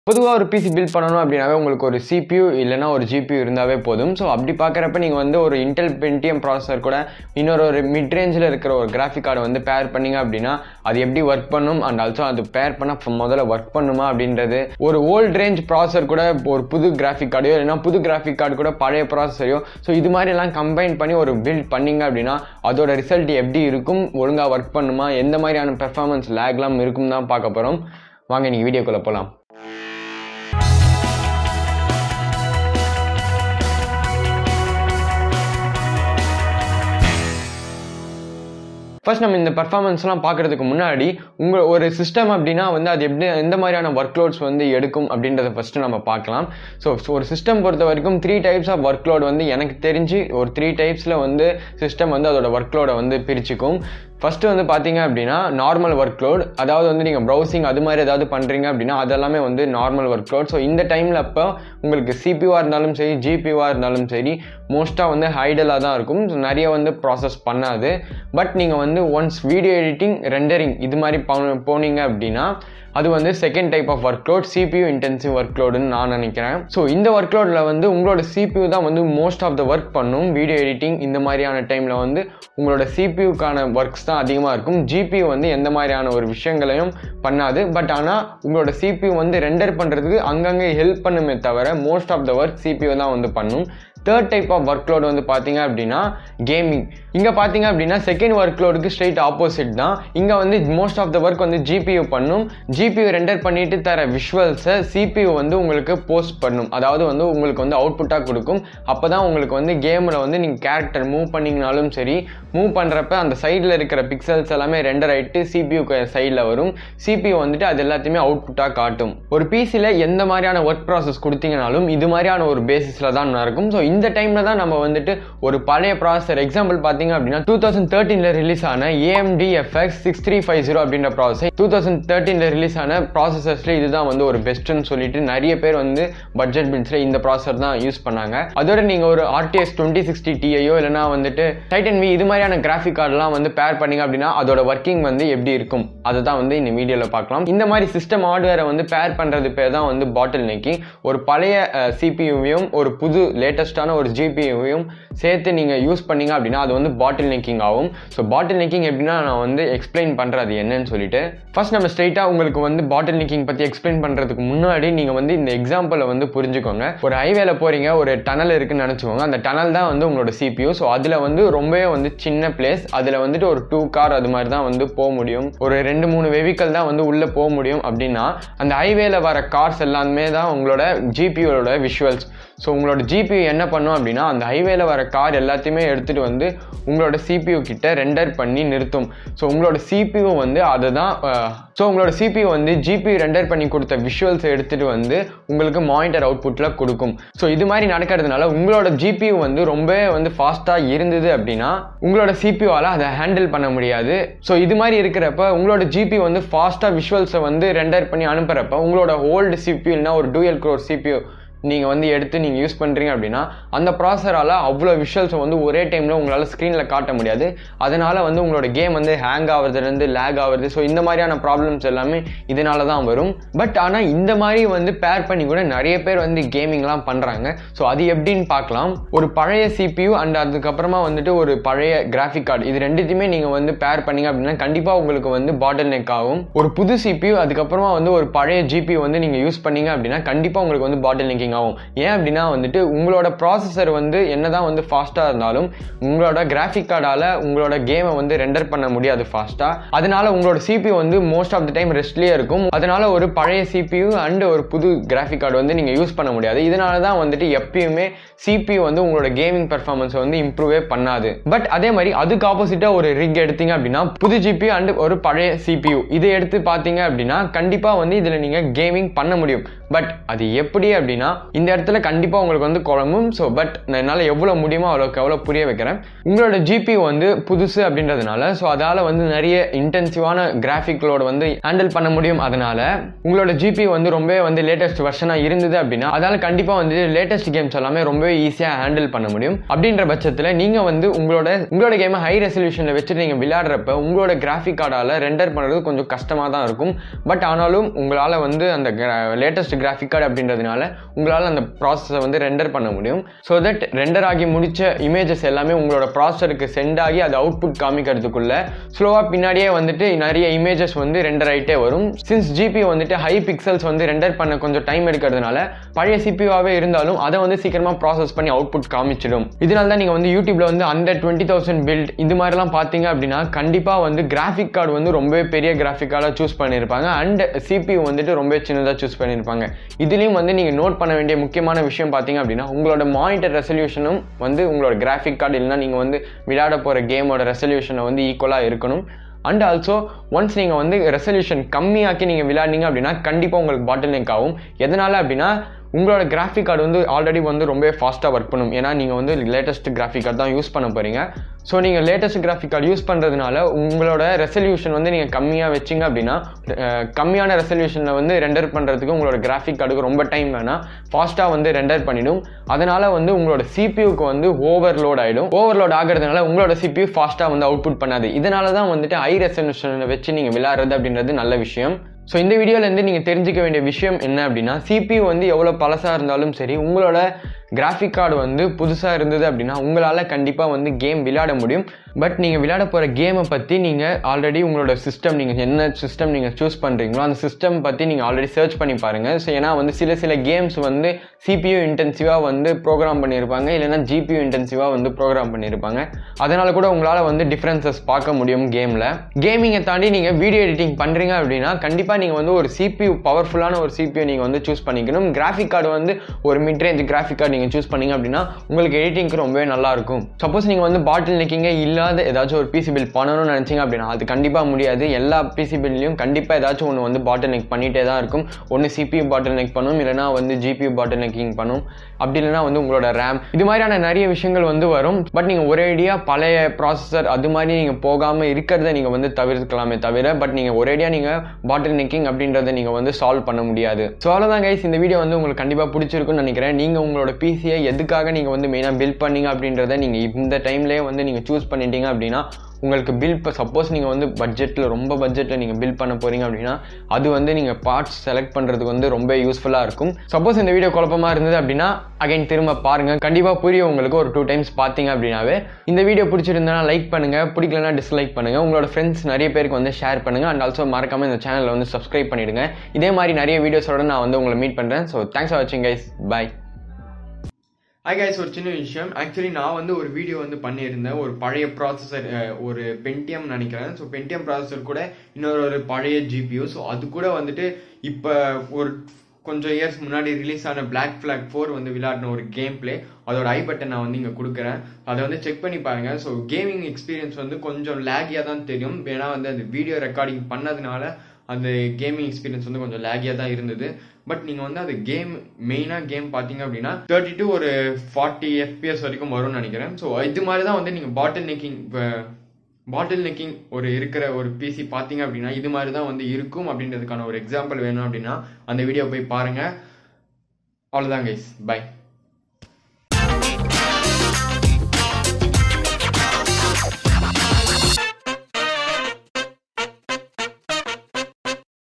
பொதுவாக ஒரு PC build பண்ணணும் அப்படின்னாவே உங்களுக்கு ஒரு CPU இல்லைனா ஒரு GPU இருந்தாவே போதும் ஸோ அப்படி பார்க்குறப்ப நீங்கள் வந்து ஒரு இன்டெல் பென்டிஎம் ப்ராசஸர் கூட இன்னொரு ஒரு மிட் ரேஞ்சில் இருக்கிற ஒரு கிராஃபிக் கார்டை வந்து பேர் பண்ணீங்க அப்படின்னா அது எப்படி ஒர்க் பண்ணும் அண்ட் ஆல்சோ அது பேர் பண்ண முதல்ல ஒர்க் பண்ணுமா அப்படின்றது ஒரு ஓல்ட் ரேஞ்ச் ப்ராசஸர் கூட ஒரு புது கிராஃபிக் கார்டையோ இல்லைனா புது கிராஃபிக் கார்டு கூட பழைய ப்ராசஸரையோ ஸோ இது மாதிரி எல்லாம் கம்பைன் பண்ணி ஒரு பில்ட் பண்ணீங்க அப்படின்னா அதோட ரிசல்ட் எப்படி இருக்கும் ஒழுங்காக ஒர்க் பண்ணுமா எந்த மாதிரியான பெர்ஃபார்மன்ஸ் லேக்லாம் இருக்கும் தான் பார்க்க போகிறோம் வாங்க நீங்கள் வீடியோக்குள்ளே போகலாம் ஃபர்ஸ்ட் நம்ம இந்த பர்ஃபார்மன்ஸ்லாம் பார்க்குறதுக்கு முன்னாடி உங்கள் ஒரு சிஸ்டம் அப்படின்னா வந்து அது எப்படி எந்த மாதிரியான ஒர்க் லோட்ஸ் வந்து எடுக்கும் அப்படின்றத ஃபஸ்ட்டு நம்ம பார்க்கலாம் ஸோ ஒரு சிஸ்டம் பொறுத்த வரைக்கும் three types of workload வந்து எனக்கு தெரிஞ்சு ஒரு த்ரீ டைப்ஸில் வந்து சிஸ்டம் வந்து அதோட ஒர்க் லோடை வந்து பிரிச்சுக்கும் ஃபஸ்ட்டு வந்து பார்த்தீங்க அப்படின்னா நார்மல் ஒர்க் லோட் அதாவது வந்து நீங்கள் ப்ரௌசிங் அது மாதிரி ஏதாவது பண்ணுறீங்க அப்படின்னா அதெல்லாமே வந்து நார்மல் ஒர்க் லோட் ஸோ இந்த டைமில் அப்போ உங்களுக்கு சிபியூவாக இருந்தாலும் சரி ஜிபியூவாக இருந்தாலும் சரி மோஸ்ட்டாக வந்து ஹைடலாக தான் இருக்கும் ஸோ நிறைய வந்து ப்ராசஸ் பண்ணாது பட் நீங்கள் வந்து ஒன்ஸ் வீடியோ எடிட்டிங் ரெண்டரிங் இது மாதிரி போனீங்க அப்படின்னா அது வந்து second type of workload CPU intensive work லோடுன்னு நான் நினைக்கிறேன் ஸோ இந்த ஒர்க் லோடில் வந்து உங்களோட சிபியூ தான் வந்து மோஸ்ட் ஆஃப் த ஒர்க் பண்ணும் வீடியோ எடிட்டிங் இந்த மாதிரியான டைமில் வந்து உங்களோட சிபியூக்கான ஒர்க்ஸ் தான் அதிகமாக இருக்கும் ஜிபியூ வந்து எந்த மாதிரியான ஒரு விஷயங்களையும் பண்ணாது பட் ஆனால் உங்களோட சிபியூ வந்து ரெண்டர் பண்ணுறதுக்கு அங்கங்கே ஹெல்ப் பண்ணுமே தவிர most of the work CPU தான் வந்து பண்ணும் third type of workload வந்து பார்த்தீங்க அப்படின்னா கேமிங் இங்கே பார்த்தீங்க அப்படின்னா செகண்ட் ஒர்க் லோடுக்கு ஸ்ட்ரெயிட் ஆப்போசிட் தான் இங்கே வந்து மோஸ்ட் ஆஃப் த ஒர்க் வந்து ஜிபியூ பண்ணும் ஜிபியூ ரெண்டர் பண்ணிட்டு தர விஷுவல்ஸை சிபியூ வந்து உங்களுக்கு போஸ்ட் பண்ணும் அதாவது வந்து உங்களுக்கு வந்து அவுட்புட்டாக கொடுக்கும் அப்போ தான் உங்களுக்கு வந்து கேமில் வந்து நீங்கள் கேரக்டர் மூவ் பண்ணிங்கனாலும் சரி மூவ் பண்ணுறப்ப அந்த சைடில் இருக்கிற பிக்சல்ஸ் எல்லாமே ரெண்டர் ஆகிட்டு சிபியூ சைடில் வரும் சிபியூ வந்துட்டு அது எல்லாத்தையுமே அவுட்புட்டாக காட்டும் ஒரு பிசியில் எந்த மாதிரியான ஒர்க் ப்ராசஸ் கொடுத்தீங்கனாலும் இது மாதிரியான ஒரு பேசிஸில் தான் நடக்கும் ஸோ இந்த டைமில் தான் நம்ம வந்துட்டு ஒரு பழைய ப்ராசஸர் எக்ஸாம்பிள் பார்த்தீங்க அப்படின்னா டூ தௌசண்ட் தேர்ட்டீனில் ரிலீஸ் ஆன AMD FX six three five zero அப்படின்ற ப்ராசஸர் டூ தௌசண்ட் தேர்ட்டீனில் ரிலீஸ் ஆன ப்ராசஸர்ஸில் இதுதான் வந்து ஒரு பெஸ்ட்டுன்னு சொல்லிட்டு நிறைய பேர் வந்து பட்ஜெட் பில்ஸில் இந்த ப்ராசஸர் தான் யூஸ் பண்ணாங்க அதோட நீங்கள் ஒரு ஆர்டிஎஸ் டுவெண்ட்டி சிக்ஸ்டி டிஐயோ இல்லைனா வந்துட்டு டைட்டன் வி இது மாதிரியான கிராஃபிக் கார்டெலாம் வந்து பேர் பண்ணிங்க அப்படின்னா அதோட ஒர்க்கிங் வந்து எப்படி இருக்கும் அதை தான் வந்து இந்த வீடியோவில் பார்க்கலாம் இந்த மாதிரி சிஸ்டம் ஹார்ட்வேரை வந்து பேர் பண்ணுறது பேர் தான் வந்து பாட்டில் நெக்கிங் ஒரு பழைய சிபியூவையும் ஒரு புது லேட்டஸ்டான ஒரு ஜிபியூவையும் சேர்த்து நீங்கள் யூஸ் பண்ணீங்க அப்படின்னா அது வந்து பாட்டில் நெக்கிங் ஆகும் ஸோ பாட்டில் நெக்கிங் எப்படின்னா நான் வந்து எக்ஸ்பிளைன் பண்ணுறது அது என்னன்னு சொல்லிட்டு ஃபர்ஸ்ட் நம்ம ஸ்ட்ரைட்டாக உங்களுக்கு வந்து பாட்டில் நெக்கிங் பற்றி எக்ஸ்பிளைன் பண்ணுறதுக்கு முன்னாடி நீங்கள் வந்து இந்த எக்ஸாம்பிளை வந்து புரிஞ்சுக்கோங்க ஒரு ஹைவேல போகிறீங்க ஒரு டனல் இருக்குன்னு நினச்சிக்கோங்க அந்த டனல் தான் வந்து உங்களோட சிபியூ ஸோ அதில் வந்து ரொம்பவே வந்து சின்ன பிளேஸ் அதில் வந்துட்டு ஒரு டூ கார் அது மாதிரி தான் வந்து போக முடியும் ஒரு ரெண்டு மூணு வெஹிக்கல் தான் வந்து உள்ளே போக முடியும் அப்படின்னா அந்த ஹைவேல வர கார்ஸ் எல்லாமே தான் உங்களோட ஜிபியோட விஷுவல்ஸ் ஸோ உங்களோட ஜிபியூ என்ன பண்ணும் அப்படின்னா அந்த ஹைவேல வர கார் எல்லாத்தையுமே எடுத்துகிட்டு வந்து உங்களோட சிபியூ கிட்ட ரெண்டர் பண்ணி நிறுத்தும் ஸோ உங்களோட சிபியூ வந்து அதை தான் ஸோ உங்களோட சிபியூ வந்து ஜிபியூ ரெண்டர் பண்ணி கொடுத்த விஷுவல்ஸ் எடுத்துகிட்டு வந்து உங்களுக்கு மானிட்டர் அவுட்புட்டில் கொடுக்கும் ஸோ இது மாதிரி நடக்கிறதுனால உங்களோட ஜிபியூ வந்து ரொம்ப வந்து ஃபாஸ்ட்டாக இருந்தது அப்படின்னா உங்களோட சிபியூவால் அதை ஹேண்டில் பண்ண முடியாது ஸோ இது மாதிரி இருக்கிறப்ப உங்களோட ஜிபி வந்து ஃபாஸ்ட்டாக விஷுவல்ஸை வந்து ரெண்டர் பண்ணி அனுப்புகிறப்ப உங்களோட ஓல்டு சிபியூ இல்லைனா ஒரு டூயல் க்ரோர் சிபியூ நீங்கள் வந்து எடுத்து நீங்கள் யூஸ் பண்ணுறீங்க அப்படின்னா அந்த ப்ராசரால் அவ்வளோ விஷுவல்ஸை வந்து ஒரே டைமில் உங்களால் ஸ்க்ரீனில் காட்ட முடியாது அதனால் வந்து உங்களோட கேம் வந்து ஹேங் ஆகுறதுலேருந்து லேக் ஆகுறது ஸோ இந்த மாதிரியான ப்ராப்ளம்ஸ் எல்லாமே இதனால தான் வரும் பட் ஆனால் இந்த மாதிரி வந்து பேர் பண்ணி கூட நிறைய பேர் வந்து கேமிங்லாம் பண்ணுறாங்க ஸோ அது எப்படின்னு பார்க்கலாம் ஒரு பழைய சிபியூ அண்ட் அதுக்கப்புறமா வந்துட்டு ஒரு பழைய கிராஃபிக் கார்டு இது ரெண்டுத்தையுமே நீங்கள் வந்து பேர் பண்ணீங்க அப்படின்னா கண்டிப்பாக உங்களுக்கு வந்து பாட்டில் நெக் ஆகும் ஒரு புது சிபியூ அதுக்கப்புறமா வந்து ஒரு பழைய ஜிபி வந்து நீங்கள் யூஸ் பண்ணீங்க அப்படின்னா கண்டிப்பாக உங்களுக்கு வந்து பாட்டில் நெக்கிங் ஆகும் ஏன் அப்படின்னா வந்துட்டு உங்களோட ப்ராசஸர் வந்து என்னதான் வந்து ஃபாஸ்ட்டாக இருந்தாலும் உங்களோட கிராஃபிக் கார்டால் உங்களோட கேமை வந்து ரெண்டர் பண்ண முடியாது ஃபாஸ்ட்டாக அதனால உங்களோட சிபியூ வந்து மோஸ்ட் ஆஃப் த டைம் ரெஸ்ட்லேயே இருக்கும் அதனால ஒரு பழைய சிபியூ அண்ட் ஒரு புது கிராஃபிக் கார்டு வந்து நீங்கள் யூஸ் பண்ண முடியாது இதனால தான் வந்துட்டு எப்பயுமே சிபியூ வந்து உங்களோட கேமிங் பெர்ஃபார்மன்ஸ் வந்து இம்ப்ரூவே பண்ணாது பட் அதே மாதிரி அதுக்கு ஆப்போசிட்டாக ஒரு ரிக் எடுத்தீங்க அப்படின்னா புது ஜிபியூ அண்ட் ஒரு பழைய சிபியூ இதை எடுத்து பார்த்தீங்க அப்படின்னா கண்டிப்பாக வந்து இதில் நீங்கள் கேமிங் பண்ண முடியும் பட் அது எப்படி அப்படின்னா இந்த இடத்துல கண்டிப்பாக உங்களுக்கு வந்து குழம்பும் ஸோ பட் நான் என்னால் எவ்வளோ முடியுமோ அவ்வளோக்கு எவ்வளோ புரிய வைக்கிறேன் உங்களோட ஜிபி வந்து புதுசு அப்படின்றதுனால ஸோ அதால் வந்து நிறைய இன்டென்சிவான கிராஃபிக் லோடு வந்து ஹேண்டில் பண்ண முடியும் அதனால உங்களோட ஜிபி வந்து ரொம்பவே வந்து லேட்டஸ்ட் வெர்ஷனாக இருந்தது அப்படின்னா அதால் கண்டிப்பாக வந்து லேட்டஸ்ட் கேம்ஸ் எல்லாமே ரொம்பவே ஈஸியாக ஹேண்டில் பண்ண முடியும் அப்படின்ற பட்சத்தில் நீங்கள் வந்து உங்களோட உங்களோட கேமை ஹை ரெசல்யூஷனில் வச்சுட்டு நீங்கள் விளையாடுறப்ப உங்களோட கிராஃபிக் கார்டால் ரெண்டர் பண்ணுறது கொஞ்சம் கஷ்டமாக தான் இருக்கும் பட் ஆனாலும் உங்களால் வந்து அந்த லேட்டஸ்ட் கிராஃபிக் கார்டு அப்படின்றதுனால உங்களால் அந்த ப்ராசஸை வந்து ரெண்டர் பண்ண முடியும் ஸோ தட் ரெண்டர் ஆகி முடிச்ச இமேஜஸ் எல்லாமே உங்களோட ப்ராசஸருக்கு சென்ட் ஆகி அது அவுட்புட் காமிக்கிறதுக்குள்ள ஸ்லோவாக பின்னாடியே வந்துட்டு நிறைய இமேஜஸ் வந்து ரெண்டர் ஆகிட்டே வரும் சின்ஸ் ஜிபி வந்துட்டு ஹை பிக்சல்ஸ் வந்து ரெண்டர் பண்ண கொஞ்சம் டைம் எடுக்கிறதுனால பழைய சிபியூவாகவே இருந்தாலும் அதை வந்து சீக்கிரமாக ப்ராசஸ் பண்ணி அவுட்புட் காமிச்சிடும் இதனால தான் நீங்கள் வந்து யூடியூப்ல வந்து அண்டர் டுவெண்ட்டி தௌசண்ட் பில்ட் இது மாதிரிலாம் பார்த்தீங்க அப்படின்னா கண்டிப்பாக வந்து கிராஃபிக் கார்டு வந்து ரொம்பவே பெரிய கிராஃபிக் கார்டாக சூஸ் பண்ணியிருப்பாங்க அண்ட் சிபியூ வந்துட்டு ரொம்ப சின்னதாக சூஸ் பண்ணியிருப்பாங்க இதுலேயும் வந்து நீங்கள் நோட் பண்ண வேண்டிய முக்கியமான விஷயம் பார்த்தீங்க அப்படின்னா உங்களோட மானிட்டர் ரெசல்யூஷனும் வந்து உங்களோட கிராஃபிக் கார்டு இல்லைனா நீங்கள் வந்து விளையாட போகிற கேமோட ரெசல்யூஷனை வந்து ஈக்குவலாக இருக்கணும் அண்ட் ஆல்சோ ஒன்ஸ் நீங்கள் வந்து ரெசல்யூஷன் கம்மியாக்கி நீங்கள் விளையாடினீங்க அப்படின்னா கண்டிப்பாக உங்களுக்கு பாட்டில் நெக் ஆகும் எதனால் அப்படின்னா உங்களோட கிராஃபிக் கார்டு வந்து ஆல்ரெடி வந்து ரொம்ப ஃபாஸ்ட்டாக ஒர்க் பண்ணும் ஏன்னா நீங்கள் வந்து லேட்டஸ்ட் கிராஃபிக் கார்டு தான் யூஸ் பண்ண போகிறீங்க ஸோ நீங்கள் லேட்டஸ்ட் கிராஃபிக் கார்டு யூஸ் பண்ணுறதுனால உங்களோட ரெசல்யூஷன் வந்து நீங்கள் கம்மியாக வச்சிங்க அப்படின்னா அஹ், கம்மியான ரெசல்யூஷனில் வந்து ரெண்டர் பண்ணுறதுக்கு உங்களோட கிராஃபிக் கார்டுக்கு ரொம்ப டைம் வேணாம் ஃபாஸ்ட்டாக வந்து ரெண்டர் பண்ணிடும் அதனால் வந்து உங்களோட சிபியூக்கு வந்து ஓவர்லோட் ஆகிடும் ஓவர்லோட் ஆகிறதுனால உங்களோட சிபியூ ஃபாஸ்ட்டாக வந்து அவுட்புட் பண்ணாது இதனால தான் வந்துட்டு ஹை ரெசல்யூஷனை வச்சு நீங்கள் விளையாடுறது அப்படின்றது நல்ல விஷயம் ஸோ இந்த வீடியோலேருந்து நீங்கள் தெரிஞ்சுக்க வேண்டிய விஷயம் என்ன அப்படின்னா சிபியூ வந்து எவ்வளோ பழசாக இருந்தாலும் சரி உங்களோட கிராஃபிக் கார்டு வந்து புதுசாக இருந்தது அப்படின்னா உங்களால் கண்டிப்பாக வந்து கேம் விளையாட முடியும் பட் நீங்கள் விளையாட போகிற கேமை பற்றி நீங்கள் ஆல்ரெடி உங்களோட சிஸ்டம் நீங்கள் என்ன சிஸ்டம் நீங்கள் சூஸ் பண்ணுறீங்களோ அந்த சிஸ்டம் பற்றி நீங்கள் ஆல்ரெடி சர்ச் பண்ணி பாருங்கள் ஸோ ஏன்னா வந்து சில சில கேம்ஸ் வந்து சிபியூ இன்டென்சிவாக வந்து ப்ரோக்ராம் பண்ணியிருப்பாங்க இல்லைன்னா ஜிபியூ இன்டென்சிவாக வந்து ப்ரோக்ராம் பண்ணியிருப்பாங்க அதனால் கூட உங்களால் வந்து டிஃப்ரென்சஸ் பார்க்க முடியும் கேமில் கேமிங்கை தாண்டி நீங்கள் வீடியோ எடிட்டிங் பண்ணுறீங்க அப்படின்னா கண்டிப்பாக நீங்கள் வந்து ஒரு சிபியூ பவர்ஃபுல்லான ஒரு சிபியூ நீங்கள் வந்து சூஸ் பண்ணிக்கணும் கிராஃபிக் கார்டு வந்து ஒரு மிட் ரேஞ்ச் கிராஃபிக் கார்டு நீங்கள் சூஸ் பண்ணீங்க அப்படின்னா உங்களுக்கு எடிட்டிங்க்கு ரொம்பவே நல்லா இருக்கும் சப்போஸ் நீங்கள் வந்து பாட்டில் நெக்கிங்கே இல்லாத ஏதாச்சும் ஒரு பிசி பில் பண்ணணும்னு நினச்சிங்க அப்படின்னா அது கண்டிப்பாக முடியாது எல்லா பிசி பில்லையும் கண்டிப்பாக ஏதாச்சும் ஒன்று வந்து பாட்டில் நெக் பண்ணிகிட்டே தான் இருக்கும் ஒன்று சிபியூ பாட்டில் நெக் பண்ணும் இல்லைனா வந்து ஜிபியூ பாட்டில் நெக்கிங் பண்ணும் அப்படி இல்லைனா வந்து உங்களோட ரேம் இது மாதிரியான நிறைய விஷயங்கள் வந்து வரும் பட் நீங்கள் ஒரேடியாக பழைய ப்ராசஸர் அது மாதிரி நீங்கள் போகாமல் இருக்கிறத நீங்கள் வந்து தவிர்க்கலாமே தவிர பட் நீங்கள் ஒரேடியாக நீங்கள் பாட்டில் நெக்கிங் அப்படின்றத நீங்கள் வந்து சால்வ் பண்ண முடியாது ஸோ அவ்வளோதான் கைஸ் இந்த வீடியோ வந்து உங்களுக்கு கண்டிப்பாக பிடிச்சிருக்குன்னு நினைக்கிறேன் நீங்கள் உங்களோட பிசியை எதுக்காக நீங்கள் வந்து மெயினாக பில்ட் பண்ணீங்க அப்படின்றத நீங்கள் இந்த டைம்லேயே வந்து நீங்கள் சூஸ் பண்ணிட்டீங்க அப்படின்னா உங்களுக்கு பில் இப்போ சப்போஸ் நீங்கள் வந்து பட்ஜெட்டில் ரொம்ப பட்ஜெட்டில் நீங்கள் பில் பண்ண போகிறீங்க அப்படின்னா அது வந்து நீங்கள் பார்ட்ஸ் செலக்ட் பண்ணுறதுக்கு வந்து ரொம்ப யூஸ்ஃபுல்லாக இருக்கும் சப்போஸ் இந்த வீடியோ குழப்பமாக இருந்தது அப்படின்னா அகைன் திரும்ப பாருங்கள் கண்டிப்பாக புரியும் உங்களுக்கு ஒரு டூ டைம்ஸ் பார்த்தீங்க அப்படின்னாவே இந்த வீடியோ பிடிச்சிருந்தனா லைக் பண்ணுங்கள் பிடிக்கலனா டிஸ்லைக் பண்ணுங்கள் உங்களோட ஃப்ரெண்ட்ஸ் நிறைய பேருக்கு வந்து ஷேர் பண்ணுங்கள் அண்ட் ஆல்சோ மறக்காமல் இந்த சேனலை வந்து சப்ஸ்கிரைப் பண்ணிவிடுங்க இதே மாதிரி நிறைய வீடியோஸோட நான் வந்து உங்களை மீட் பண்ணுறேன் ஸோ தேங்க்ஸ் ஃபார் வாட்சிங் கைஸ் பை ஹாய் கைஸ் ஒரு சின்ன விஷயம் ஆக்சுவலி நான் வந்து ஒரு வீடியோ வந்து பண்ணியிருந்தேன் ஒரு பழைய ப்ராசஸர் ஒரு பென்டிஎம் நினைக்கிறேன் ஸோ பென்டிஎம் ப்ராசஸர் கூட இன்னொரு ஒரு பழைய ஜிபியூ ஸோ அது கூட வந்துட்டு இப்போ ஒரு கொஞ்சம் இயர்ஸ் முன்னாடி ரிலீஸ் ஆன பிளாக் ஃபிளாக் ஃபோர் வந்து விளையாடின ஒரு கேம் பிளே அதோட ஐ பட்டன் நான் வந்து இங்கே கொடுக்குறேன் அதை வந்து செக் பண்ணி பாருங்க ஸோ கேமிங் எக்ஸ்பீரியன்ஸ் வந்து கொஞ்சம் லேகியாக தான் தெரியும் ஏன்னா வந்து அந்த வீடியோ ரெக்கார்டிங் பண்ணதுனால அந்த கேமிங் எக்ஸ்பீரியன்ஸ் வந்து கொஞ்சம் லேகியாக தான் இருந்தது பட் நீங்கள் வந்து அது கேம் மெயினாக கேம் பார்த்தீங்க அப்படின்னா தேர்ட்டி டு ஒரு ஃபார்ட்டி எஃபிஎஸ் வரைக்கும் வரும்னு நினைக்கிறேன் ஸோ இது மாதிரி தான் வந்து நீங்கள் பாட்டில் நெக்கிங் பாட்டில் நெக்கிங் ஒரு இருக்கிற ஒரு பிசி பார்த்தீங்க அப்படின்னா இது மாதிரி தான் வந்து இருக்கும் அப்படின்றதுக்கான ஒரு எக்ஸாம்பிள் வேணும் அப்படின்னா அந்த வீடியோ போய் பாருங்கள் அவ்வளோதான் கைஸ் பை